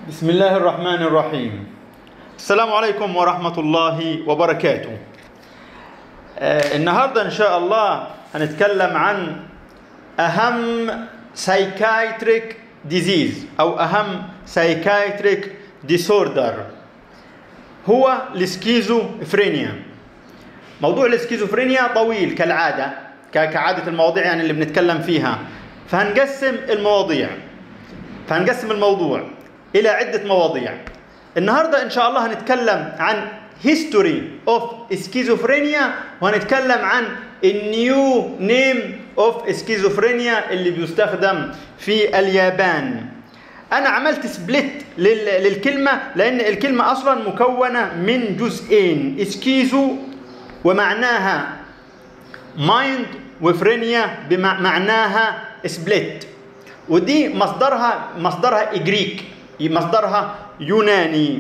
بسم الله الرحمن الرحيم السلام عليكم ورحمة الله وبركاته آه النهاردة إن شاء الله هنتكلم عن أهم psychiatric disease أو أهم psychiatric disorder هو السكيزوفرينيا موضوع السكيزوفرينيا طويل كالعادة ك- كعادة المواضيع يعني اللي بنتكلم فيها فهنقسم المواضيع فهنقسم الموضوع إلى عدة مواضيع النهاردة إن شاء الله هنتكلم عن history of schizophrenia وهنتكلم عن النيو نيم of schizophrenia اللي بيستخدم في اليابان أنا عملت سبليت للكلمة لأن الكلمة أصلا مكونة من جزئين سكيزو ومعناها مايند وفرينيا بمعناها سبليت ودي مصدرها مصدرها إجريك مصدرها يوناني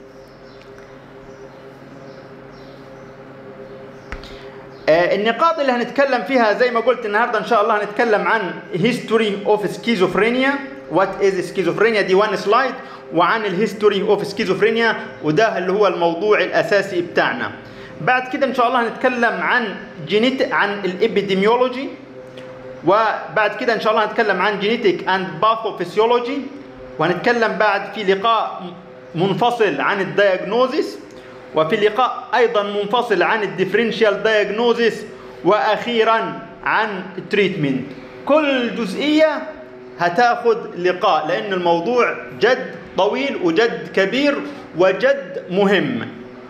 آه، النقاط اللي هنتكلم فيها زي ما قلت النهارده ان شاء الله هنتكلم عن history of schizophrenia what is schizophrenia دي وان سلايد وعن الهيستوري اوف schizophrenia وده اللي هو الموضوع الاساسي بتاعنا بعد كده ان شاء الله هنتكلم عن جينيت عن الابيديميولوجي وبعد كده ان شاء الله هنتكلم عن جينيتيك اند باثوفيسيولوجي وهنتكلم بعد في لقاء منفصل عن الدياجنوزيس وفي لقاء ايضا منفصل عن الديفرنشال دايجنوزيس واخيرا عن التريتمنت كل جزئيه هتاخد لقاء لان الموضوع جد طويل وجد كبير وجد مهم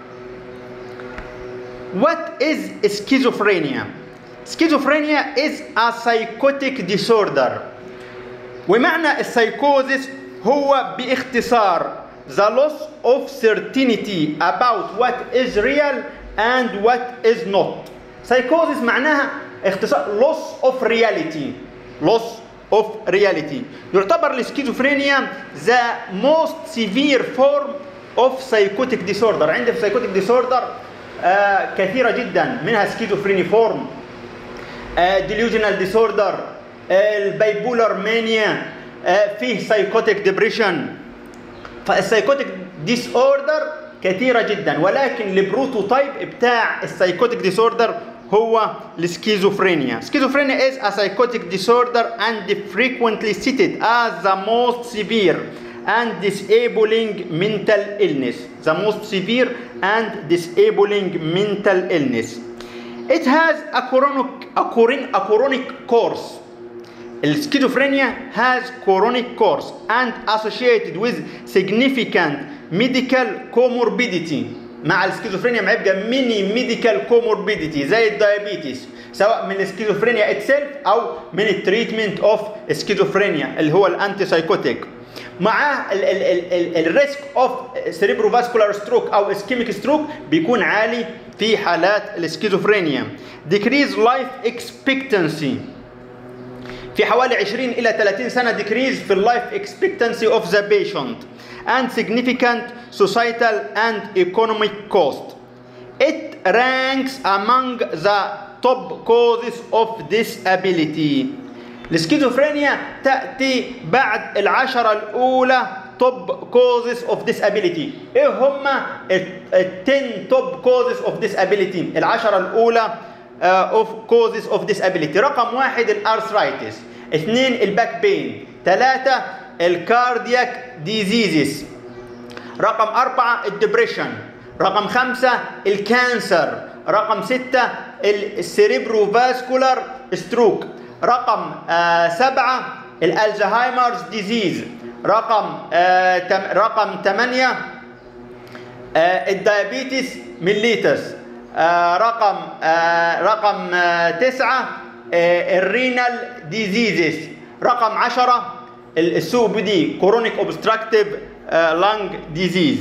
What is schizophrenia? Schizophrenia is a psychotic disorder. ومعنى السايكوزيس هو باختصار the loss of certainty about what is real and what is not. Psychosis معناها اختصار loss of reality. Loss of reality. يعتبر السكيزوفرينيا the most severe form of psychotic disorder. عندي في psychotic disorder آه كثيرة جدا منها سكيزوفريني فورم ديليوجنال ديسوردر البايبولار مانيا فيه سايكوتيك ديبريشن فالسايكوتيك ديس اوردر كثيره جدا ولكن البروتوتايب بتاع السايكوتيك ديس اوردر هو السكيزوفرينيا schizophrenia is a psychotic disorder and frequently cited as the most severe and disabling mental illness the most severe and disabling mental illness it has a chronic a chronic, a chronic course Schizophrenia has chronic course and associated with significant medical comorbidity مع السكيزوفرينيا ما يبقى ميني ميديكال كوموربيديتي زي الدايابيتس سواء من السكيزوفرينيا اتسيلف او من التريتمنت اوف سكيزوفرينيا اللي هو الانتي سايكوتيك مع الريسك اوف سيريبرو فاسكولار ستروك او اسكيميك ستروك بيكون عالي في حالات السكيزوفرينيا decrease life expectancy في حوالي 20 إلى 30 سنة decrease في اللايف expectancy of the patient and significant societal and economic cost. It ranks among the top causes of disability. السكيزوفرينيا تأتي بعد العشرة الأولى top causes of disability. إيه هما ال 10 top causes of disability؟ العشرة الأولى uh, of causes of disability رقم واحد الارثرايتس اثنين الباك بين ثلاثة الكاردياك ديزيزز رقم أربعة الدبريشن رقم خمسة الكانسر رقم ستة السيريبرو فاسكولار ستروك رقم آه سبعة الالزهايمرز ديزيز رقم آه تم رقم ثمانية آه الديابيتس ميليتس آه رقم آه رقم آه تسعة آه الرينال ديزيزز رقم عشرة السو بي دي كورونيك اوبستراكتيف لانج ديزيز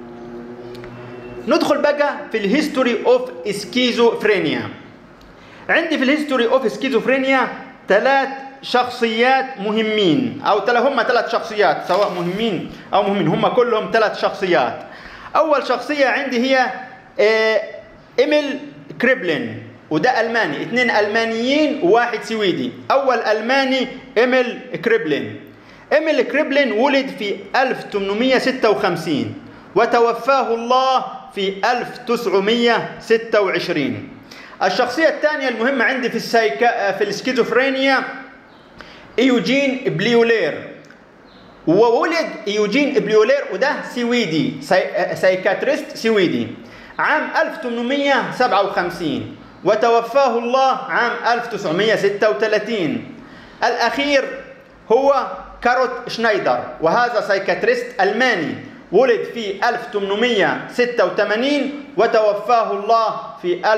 ندخل بقى في الهيستوري اوف سكيزوفرينيا عندي في الهيستوري اوف سكيزوفرينيا ثلاث شخصيات مهمين او هم ثلاث شخصيات سواء مهمين او مهمين هم كلهم ثلاث شخصيات اول شخصيه عندي هي آه ايميل كريبلين وده الماني اثنين المانيين وواحد سويدي اول الماني ايميل كريبلين إيميل كريبلين ولد في 1856 وتوفاه الله في 1926 الشخصية الثانية المهمة عندي في السايكا في السكيزوفرينيا ايوجين بليولير وولد ايوجين بليولير وده سويدي ساي... سايكاتريست سويدي عام 1857 وتوفاه الله عام 1936 الأخير هو كاروت شنايدر وهذا سايكاتريست ألماني ولد في 1886 وتوفاه الله في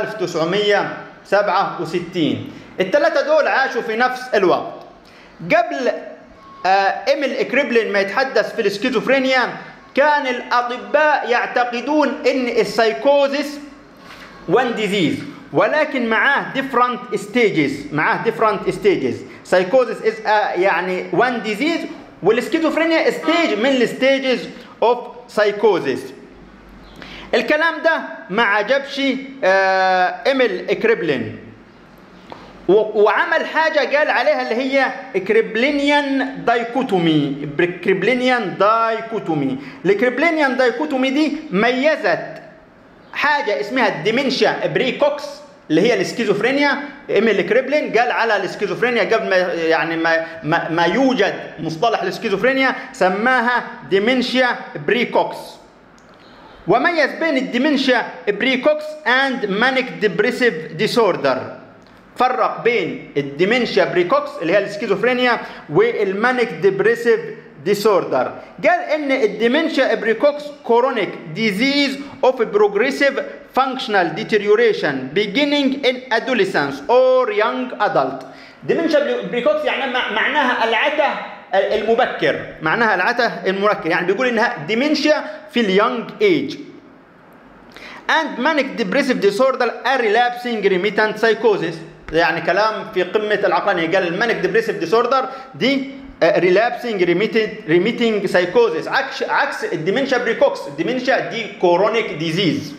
1967 الثلاثة دول عاشوا في نفس الوقت قبل إيميل إكريبلين ما يتحدث في السكيزوفرينيا كان الأطباء يعتقدون أن السايكوزيس one disease ولكن معاه different stages معاه different stages psychosis is a يعني one disease والسكيزوفرينيا stage من الستيجز of psychosis الكلام ده ما عجبش ايميل كريبلين وعمل حاجة قال عليها اللي هي كريبلينيان دايكوتومي كريبلينيان دايكوتومي الكريبلينيان دايكوتومي دي ميزت حاجة اسمها الديمنشيا بريكوكس اللي هي السكيزوفرينيا ايميل كريبلين قال على السكيزوفرينيا قبل ما يعني ما, ما, ما يوجد مصطلح السكيزوفرينيا سماها ديمنشيا بريكوكس وميز بين الديمنشيا بريكوكس اند مانيك ديبريسيف ديسوردر فرق بين الديمنشيا بريكوكس اللي هي السكيزوفرينيا والمانيك ديبريسيف ديسوردر قال ان الديمنشيا بريكوكس كورونيك ديزيز اوف بروجريسيف functional deterioration beginning in adolescence or young adult ديمنشيا بريكوكس يعني معناها العته المبكر معناها العته المبكر يعني بيقول انها ديمنشيا في اليونج ايج and manic depressive disorder a relapsing remittent psychosis يعني كلام في قمه العقلانيه قال المانيك ديبريسيف ديسوردر دي ريلابسنج ريميتنج سايكوزيس عكس عكس الديمنشيا بريكوكس الديمنشيا دي كورونيك ديزيز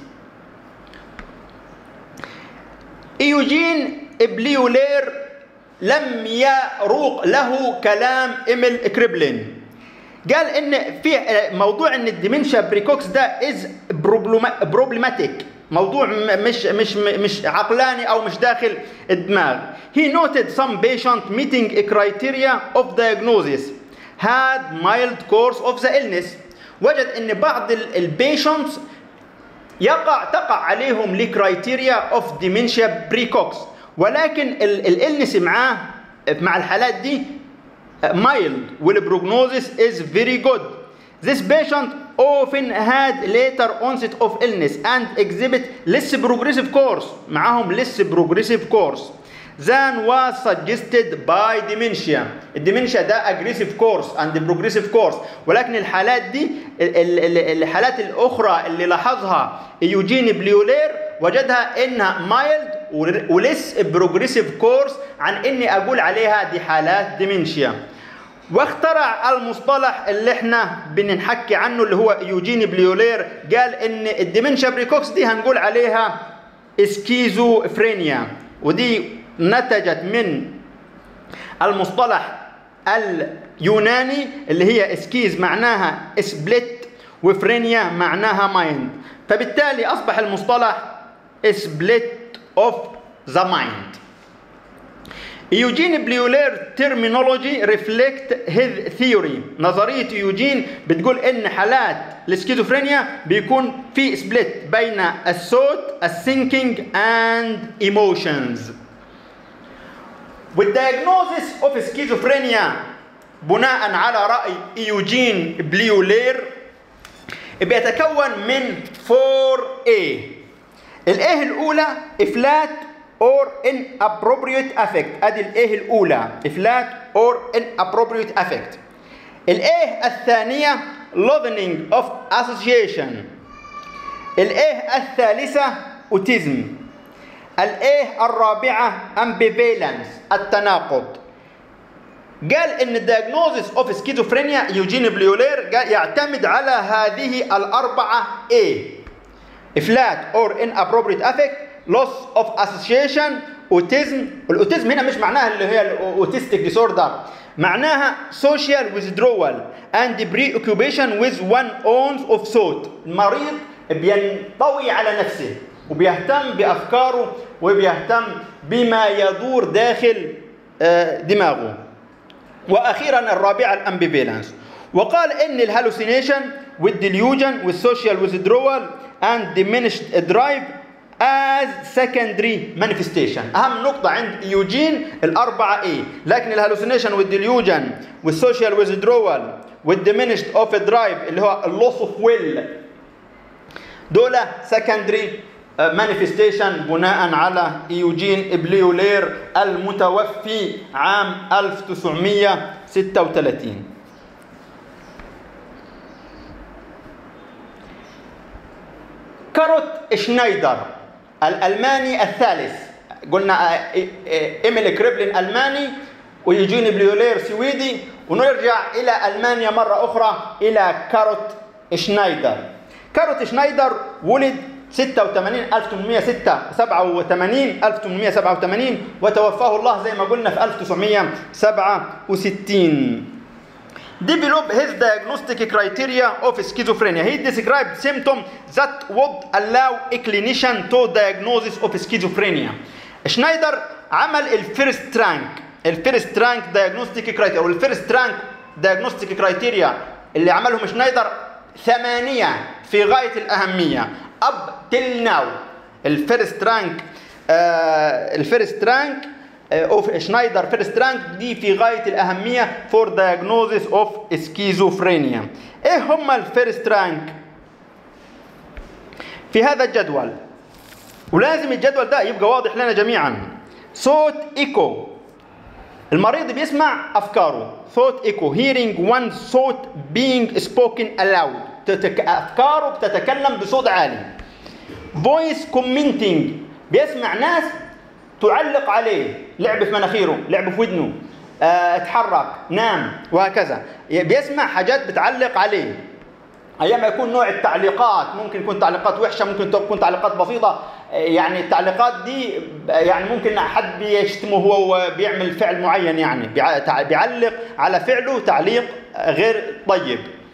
ايوجين بليولير لم يروق له كلام ايميل كريبلين قال ان في موضوع ان الديمنشيا بريكوكس ده از بروبلماتيك موضوع مش مش مش عقلاني او مش داخل الدماغ he noted some patient meeting a criteria of diagnosis had mild course of the illness وجد ان بعض البيشنتس يقع تقع عليهم لكرايتيريا اوف ديمنشيا بريكوكس ولكن الالنس معاه مع الحالات دي mild والprognosis is very good this patient often had later onset of illness and exhibit less progressive course معاهم less progressive course than was suggested by dementia الديمنشيا ده aggressive course and progressive course ولكن الحالات دي الحالات الأخرى اللي لاحظها يوجين بليولير وجدها انها مايلد ولس بروجريسيف كورس عن اني اقول عليها دي حالات ديمنشيا واخترع المصطلح اللي احنا بنحكي عنه اللي هو يوجيني بليولير قال ان الديمنشيا بريكوكس دي هنقول عليها اسكيزوفرينيا ودي نتجت من المصطلح اليوناني اللي هي اسكيز معناها سبليت وفرينيا معناها مايند فبالتالي اصبح المصطلح سبليت اوف ذا مايند يوجين بليولير ترمينولوجي ريفلكت هيز ثيوري نظريه يوجين بتقول ان حالات السكيزوفرينيا بيكون في سبليت بين الصوت الثينكينج اند ايموشنز والدياجنوزيس اوف سكيزوفرينيا بناء على راي يوجين بليولير بيتكون من 4A الايه الاولى افلات or inappropriate affect ادي الايه الاولى افلات or inappropriate affect الايه الثانيه loathing of association الايه الثالثه اوتيزم الايه الرابعه ambivalence التناقض قال ان الدياجنوزيس اوف سكيزوفرينيا يوجين بليولير قال يعتمد على هذه الاربعه A flat or inappropriate affect loss of association اوتيزم الاوتيزم هنا مش معناها اللي هي الاوتيستيك ديسوردر معناها social withdrawal and preoccupation with one ounce of thought المريض بينطوي على نفسه وبيهتم بافكاره وبيهتم بما يدور داخل آه، دماغه واخيرا الرابعه الامبيفالنس وقال ان الهالوسينيشن والديليوجن والسوشيال withdrawal and diminished drive as secondary manifestation اهم نقطه عند يوجين الاربعه ايه لكن الهالوسينيشن والديليوجن والسوشيال withdrawal والديمينشد اوف درايف اللي هو اللوس اوف ويل دول secondary مانيفستيشن بناء على ايوجين ابليولير المتوفي عام 1936 كاروت شنايدر الالماني الثالث قلنا آه، ايميل كريبلين الماني ويوجين بليولير سويدي ونرجع الى المانيا مره اخرى الى كاروت شنايدر كاروت شنايدر ولد 86 1887 1887 وتوفاه الله زي ما قلنا في 1967 develop his diagnostic criteria of schizophrenia. He described symptoms that would allow a clinician to diagnosis of schizophrenia. شنايدر عمل الفيرست رانك الفيرست رانك diagnostic criteria والفيرست رانك diagnostic criteria اللي عملهم شنايدر ثمانية في غاية الأهمية اب تل ناو الفيرست رانك الفيرست رانك اوف شنايدر فيرست رانك دي في غايه الاهميه فور دايجنوزيس اوف سكيزوفرينيا ايه هم الفيرست رانك في هذا الجدول ولازم الجدول ده يبقى واضح لنا جميعا صوت ايكو المريض بيسمع افكاره صوت ايكو hearing one thought being spoken aloud تتك... افكاره بتتكلم بصوت عالي فويس كومنتنج بيسمع ناس تعلق عليه لعب في مناخيره لعب في ودنه اه اتحرك نام وهكذا بيسمع حاجات بتعلق عليه ايام يكون نوع التعليقات ممكن يكون تعليقات وحشه ممكن تكون تعليقات بسيطه يعني التعليقات دي يعني ممكن حد بيشتمه هو بيعمل فعل معين يعني بيعلق على فعله تعليق غير طيب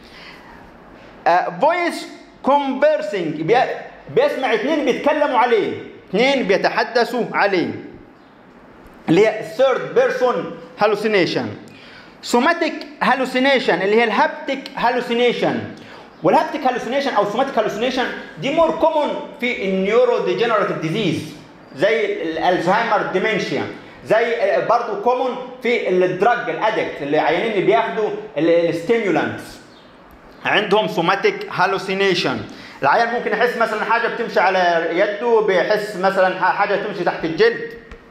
فويس كونفرسنج بيسمع اثنين بيتكلموا عليه اثنين بيتحدثوا عليه اللي هي ثيرد بيرسون هالوسينيشن سوماتيك هالوسينيشن اللي هي الهابتيك هالوسينيشن والهابتيك هالوسينيشن او سوماتيك هالوسينيشن دي مور كومون في النيورو ديجنراتيف ديزيز زي الالزهايمر ديمنشيا زي برضه كومون في الدراج الادكت اللي عيانين اللي بياخدوا الستيمولانتس عندهم سوماتيك هالوسينيشن العيان ممكن يحس مثلا حاجه بتمشي على يده بيحس مثلا حاجه تمشي تحت الجلد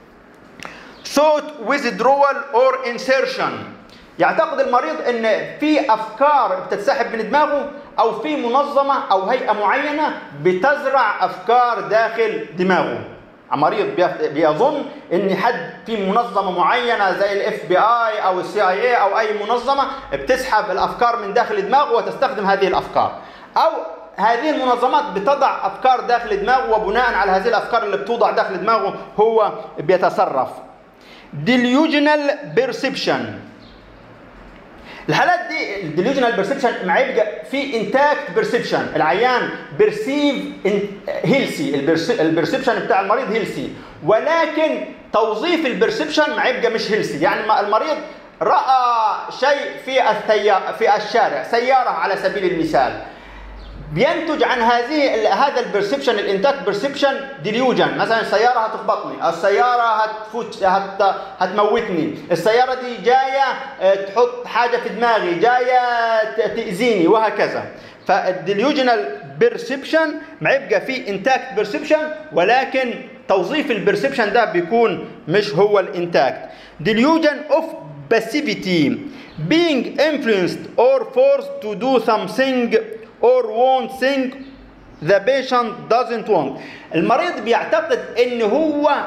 صوت withdrawal or insertion يعتقد المريض ان في افكار بتتسحب من دماغه او في منظمه او هيئه معينه بتزرع افكار داخل دماغه مريض بيظن ان حد في منظمه معينه زي الاف بي اي او السي اي اي او اي منظمه بتسحب الافكار من داخل دماغه وتستخدم هذه الافكار او هذه المنظمات بتضع افكار داخل دماغه وبناء على هذه الافكار اللي بتوضع داخل دماغه هو بيتصرف delusional perception الحالات دي الديليوجنال بيرسبشن مع يبقى في انتاكت بيرسبشن العيان بيرسيف هيلسي البرسبشن بتاع المريض هيلسي ولكن توظيف البرسبشن مع يبقى مش هيلسي يعني المريض راى شيء في الثيار في الشارع سياره على سبيل المثال بينتج عن هذه هذا البرسبشن الانتاج برسبشن ديليوجن مثلا السياره هتخبطني السياره هتفوت هت هتموتني السياره دي جايه تحط حاجه في دماغي جايه تاذيني وهكذا فالديليوجنال بيرسبشن ما يبقى فيه انتاكت بيرسبشن ولكن توظيف البرسبشن ده بيكون مش هو الانتاكت delusion of passivity being influenced or forced to do something or want thing the patient doesn't want المريض بيعتقد ان هو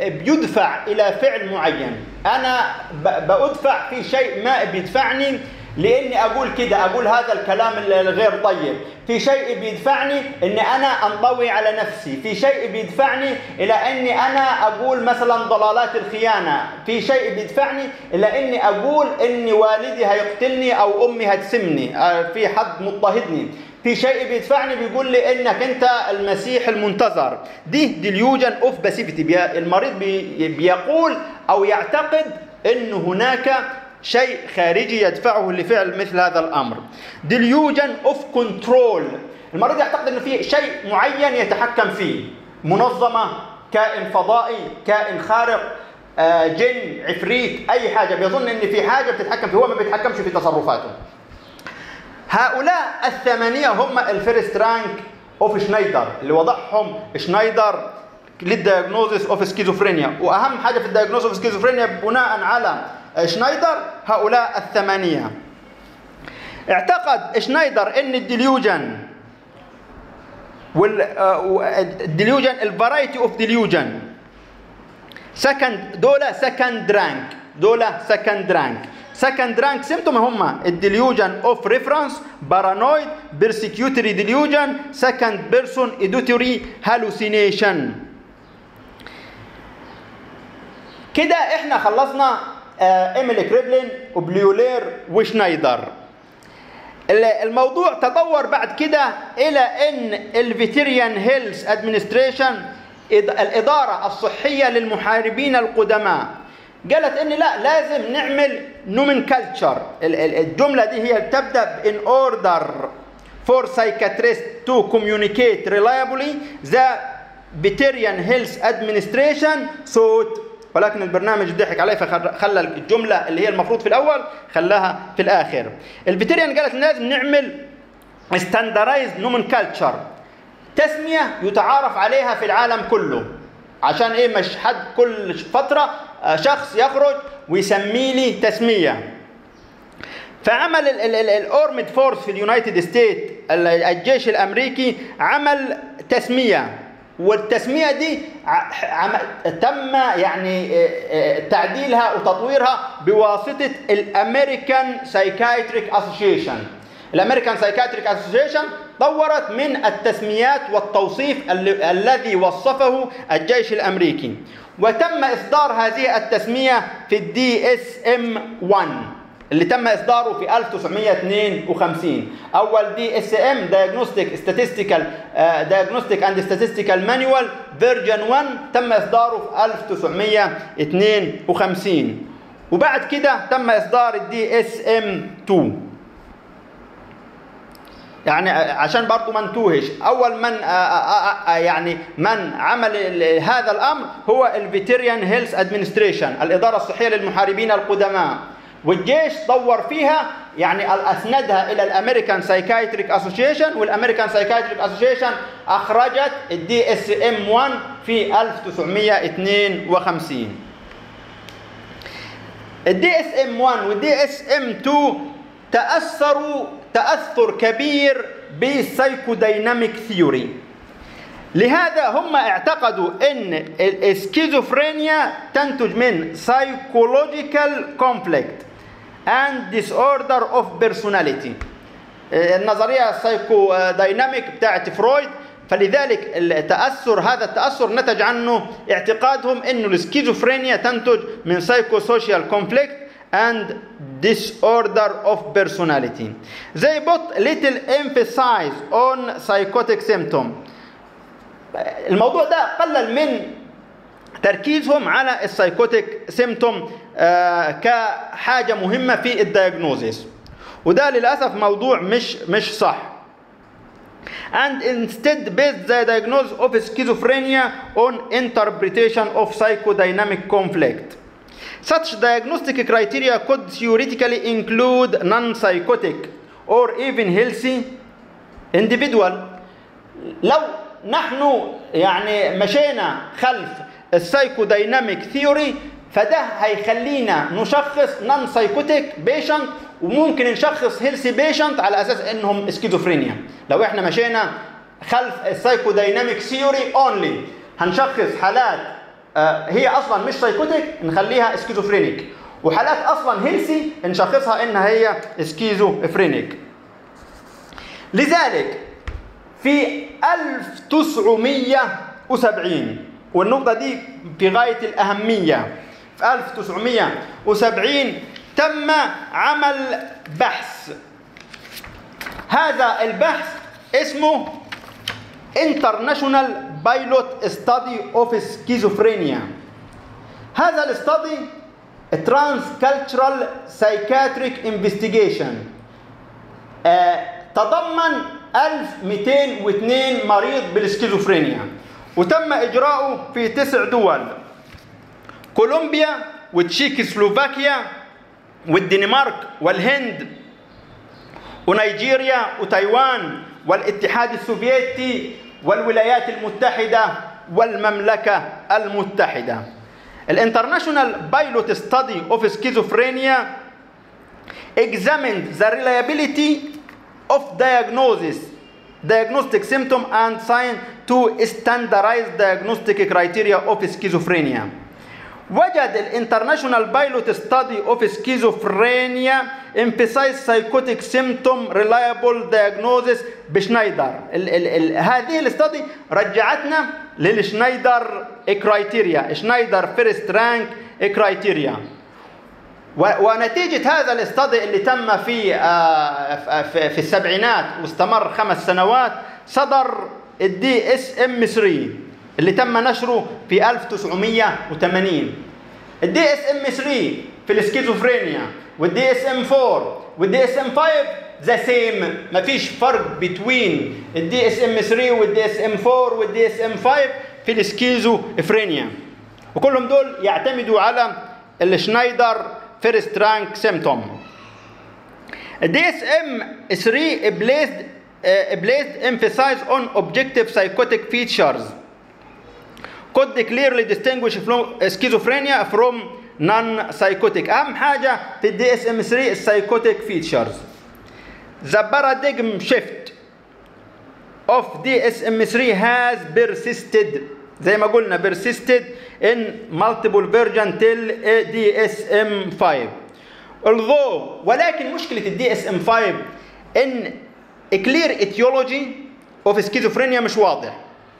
بيدفع الى فعل معين انا بادفع في شيء ما بيدفعني لاني اقول كده اقول هذا الكلام الغير طيب في شيء بيدفعني اني انا انطوي على نفسي في شيء بيدفعني الى اني انا اقول مثلا ضلالات الخيانه في شيء بيدفعني الى اني اقول ان والدي هيقتلني او امي هتسمني آه، في حد مضطهدني في شيء بيدفعني بيقول لي انك انت المسيح المنتظر دي ديليوجن اوف باسيفيتي المريض بي بيقول او يعتقد ان هناك شيء خارجي يدفعه لفعل مثل هذا الامر ديليوجن اوف كنترول المريض يعتقد ان في شيء معين يتحكم فيه منظمه كائن فضائي كائن خارق آه، جن عفريت اي حاجه بيظن ان في حاجه بتتحكم فيه هو ما بيتحكمش في تصرفاته هؤلاء الثمانية هم الفيرست رانك اوف شنايدر اللي وضعهم شنايدر للدياجنوزيس اوف سكيزوفرينيا واهم حاجه في الدياجنوزيس اوف سكيزوفرينيا بناء على شنايدر هؤلاء الثمانية اعتقد شنايدر ان الديليوجن والديليوجن الفرايتي اوف ديليوجن سكند دولة سكند رانك دولة سكند رانك سكند رانك سيمتوم هما الديليوجن اوف ريفرنس بارانويد بيرسيكيوتري ديليوجن سكند بيرسون ادوتوري هالوسينيشن كده احنا خلصنا آه، ايميلي كريبلين وبليولير وشنايدر الموضوع تطور بعد كده الى ان الفيتيريان هيلث ادمنستريشن الاداره الصحيه للمحاربين القدماء قالت ان لا لازم نعمل نومن كلتشر الجمله دي هي تبدا ان اوردر for psychiatrists to communicate reliably the Veterian Health Administration thought ولكن البرنامج ضحك عليه فخلى الجمله اللي هي المفروض في الاول خلاها في الاخر الفيتيريان قالت لازم نعمل ستاندرايز نومن كلتشر تسميه يتعارف عليها في العالم كله عشان ايه مش حد كل فتره آه، شخص يخرج ويسمي لي تسميه فعمل الاورمد فورس في اليونايتد ستيت الجيش الامريكي عمل تسميه والتسميه دي تم يعني آه، آه، تعديلها وتطويرها بواسطه الامريكان سايكايتريك اسوشيشن الامريكان سايكايتريك اسوشيشن طورت من التسميات والتوصيف الذي وصفه الجيش الامريكي وتم اصدار هذه التسميه في الدي اس ام 1 اللي تم اصداره في 1952 اول دي اس ام دايجنوستيك ستاتستيكال دايجنوستيك اند ستاتستيكال مانيوال فيرجن 1 تم اصداره في 1952 وبعد كده تم اصدار الدي اس ام 2 يعني عشان برضه ما نتوهش اول من آآ آآ يعني من عمل هذا الامر هو الفيتيريان هيلث ادمنستريشن الاداره الصحيه للمحاربين القدماء والجيش طور فيها يعني اسندها الى الامريكان سايكايتريك اسوشيشن والامريكان سايكايتريك اسوشيشن اخرجت الدي اس ام 1 في 1952 الدي اس ام 1 والدي اس ام 2 تاثروا تاثر كبير بالسايكوديناميك ثيوري لهذا هم اعتقدوا ان السكيزوفرينيا تنتج من سايكولوجيكال كونفليكت and disorder of personality النظريه السايكو دايناميك بتاعت فرويد فلذلك التاثر هذا التاثر نتج عنه اعتقادهم انه السكيزوفرينيا تنتج من سايكو سوشيال كونفليكت and disorder of personality. They put little emphasis on psychotic symptom. الموضوع ده قلل من تركيزهم على السايكوتيك سيمتوم آه كحاجه مهمه في الدياجنوزيس وده للاسف موضوع مش مش صح and instead based the diagnosis of schizophrenia on interpretation of psychodynamic conflict such diagnostic criteria could theoretically include non-psychotic or even healthy individual لو نحن يعني مشينا خلف السايكو دايناميك ثيوري فده هيخلينا نشخص نون سايكوتيك بيشنت وممكن نشخص هيلثي بيشنت على اساس انهم سكيزوفرينيا لو احنا مشينا خلف السايكو دايناميك ثيوري اونلي هنشخص حالات هي اصلا مش سايكوتيك نخليها سكيزوفرينيك وحالات اصلا هيلسي نشخصها انها هي سكيزوفرينيك لذلك في 1970 والنقطة دي في غاية الأهمية في 1970 تم عمل بحث هذا البحث اسمه International Pilot Study of Schizophrenia هذا الاستادي Transcultural Psychiatric Investigation آه تضمن 1202 مريض بالسكيزوفرينيا وتم إجراؤه في تسع دول كولومبيا وتشيكوسلوفاكيا والدنمارك والهند ونيجيريا وتايوان والاتحاد السوفيتي والولايات المتحدة والمملكة المتحدة الانترناشونال بايلوت ستادي اوف سكيزوفرينيا examined the reliability of diagnosis diagnostic symptom and sign to standardized diagnostic criteria of schizophrenia وجد الانترناشونال بايلوت ستادي اوف سكيزوفرينيا emphasize psychotic symptom reliable diagnosis بشنايدر ال ال ال هذه الاستادي رجعتنا للشنايدر كرايتيريا شنايدر فيرست رانك كرايتيريا ونتيجة هذا الاستادي اللي تم في في السبعينات واستمر خمس سنوات صدر الدي اس ام 3 اللي تم نشره في 1980 الدي اس ام 3 في السكيزوفرينيا والدي اس ام 4 والدي اس ام 5 ذا سيم مفيش فرق بين الدي اس ام 3 والدي اس ام 4 والدي اس ام 5 في السكيزوفرينيا وكلهم دول يعتمدوا على الشنايدر فيرست رانك سيمتوم الدي اس ام 3 placed uh, placed emphasis on objective psychotic features could clearly distinguish from schizophrenia from non-psychotic أهم حاجة في الدي اس ام 3 السايكوتيك features The paradigm shift of DSM-3 has persisted زي ما قلنا persisted in multiple version till DSM-5 although ولكن مشكلة الدي اس ام 5 ان clear etiology of schizophrenia مش واضح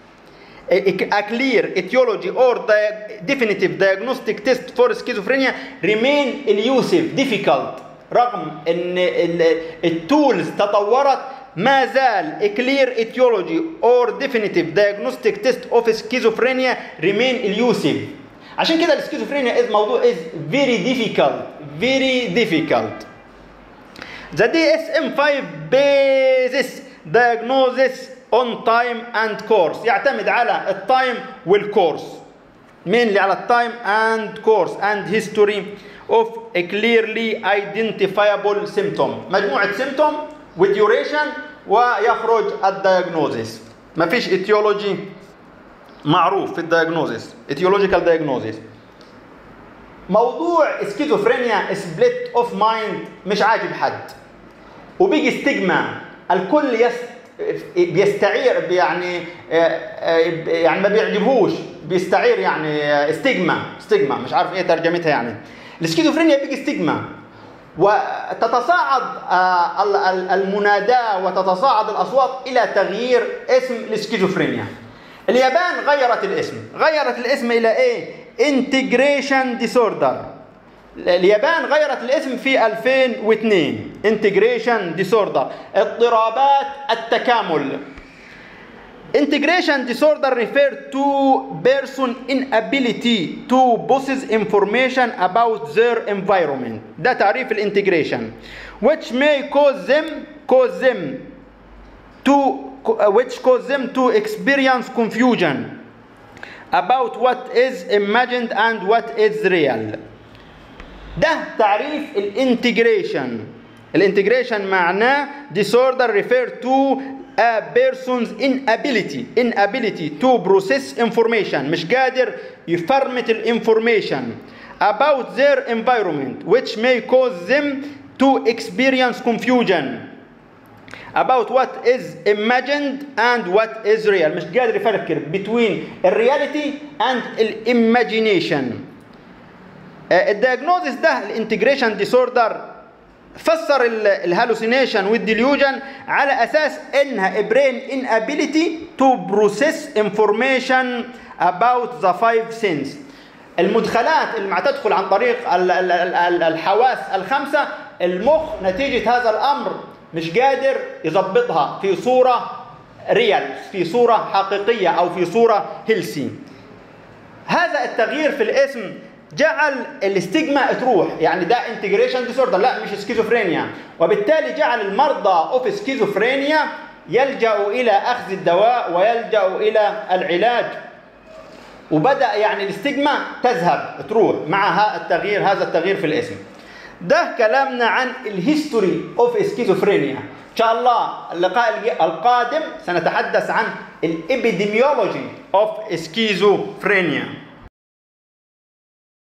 a clear etiology or di definitive diagnostic test for schizophrenia remain elusive difficult رغم ان التولز تطورت ما زال a clear etiology or definitive diagnostic test of schizophrenia remain elusive عشان كده السكيزوفرينيا is موضوع is very difficult very difficult the DSM-5 basis diagnosis on time and course يعتمد على التايم والكورس mainly على التايم and course and history of a clearly identifiable symptom مجموعة symptom وديوريشن ويخرج الدياجنوزيس ما فيش اتيولوجي معروف في الدياجنوزيس اتيولوجيكال دياجنوزيس موضوع سكيزوفرينيا سبليت اوف مايند مش عاجب حد وبيجي ستيجما الكل يست بيستعير يعني يعني ما بيعجبهوش بيستعير يعني ستيجما ستيجما مش عارف ايه ترجمتها يعني السكيزوفرينيا بيجي ستيجما وتتصاعد المناداة وتتصاعد الأصوات إلى تغيير اسم السكيزوفرينيا اليابان غيرت الاسم غيرت الاسم إلى إيه؟ انتجريشن ديسوردر اليابان غيرت الاسم في 2002 انتجريشن ديسوردر اضطرابات التكامل Integration disorder refer to person inability to process information about their environment. ده تعريف الانتجريشن which may cause them cause them to which cause them to experience confusion about what is imagined and what is real. ده تعريف الانتجريشن الانتجريشن معناه disorder refer to a person's inability inability to process information مش قادر يفرمت الانفورميشن about their environment which may cause them to experience confusion about what is imagined and what is real مش قادر يفرق between الرياليتي and imagination الدياجنوزس ده الانتجريشن ديسوردر فسر الهالوسينيشن والديليوجن على اساس انها برين inability to process information about the five sense المدخلات اللي ما تدخل عن طريق ال- ال- ال- الحواس الخمسه المخ نتيجه هذا الامر مش قادر يضبطها في صوره ريال في صوره حقيقيه او في صوره هيلسي هذا التغيير في الاسم جعل الاستجما تروح يعني ده انتجريشن ديسوردر لا مش سكيزوفرينيا وبالتالي جعل المرضى اوف سكيزوفرينيا يلجأوا الى اخذ الدواء ويلجأوا الى العلاج وبدا يعني الاستجما تذهب تروح مع ها- التغيير هذا التغيير في الاسم ده كلامنا عن الهيستوري اوف سكيزوفرينيا ان شاء الله اللقاء الج- القادم سنتحدث عن الابيديميولوجي اوف سكيزوفرينيا